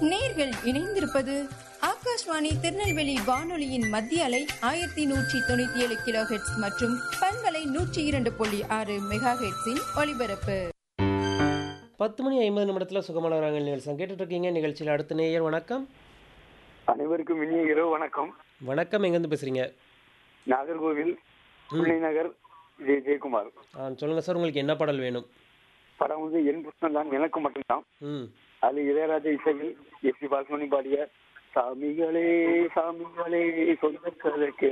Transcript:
நேர்கள் இணைந்திருப்பது ஆகாஷ்வாணி திருநெல்வேலி வானொலியின் மத்திய அலை ஆயிரத்தி நூற்றி தொண்ணூத்தி ஏழு கிலோ ஹெட்ஸ் மற்றும் பண்பலை நூற்றி இரண்டு புள்ளி ஆறு மெகா ஹெட்ஸின் ஒலிபரப்பு பத்து மணி ஐம்பது நிமிடத்தில் சுகமான ராங்கல் நிகழ்ச்சி கேட்டுட்டு இருக்கீங்க நிகழ்ச்சியில் அடுத்த நேயர் வணக்கம் அனைவருக்கும் இனிய இரவு வணக்கம் வணக்கம் எங்கேருந்து பேசுகிறீங்க நாகர்கோவில் பிள்ளை நகர் ஜெய ஜெயக்குமார் ஆ சொல்லுங்கள் சார் உங்களுக்கு என்ன பாடல் வேணும் படம் வந்து என் புஷ்ணம் தான் எனக்கு மட்டும்தான் ம் அது இளையராஜா இசையில் எஸ் பி பாலசுமணி பாடிய சாமிகளே சாமிகளே சொந்த கதைக்கு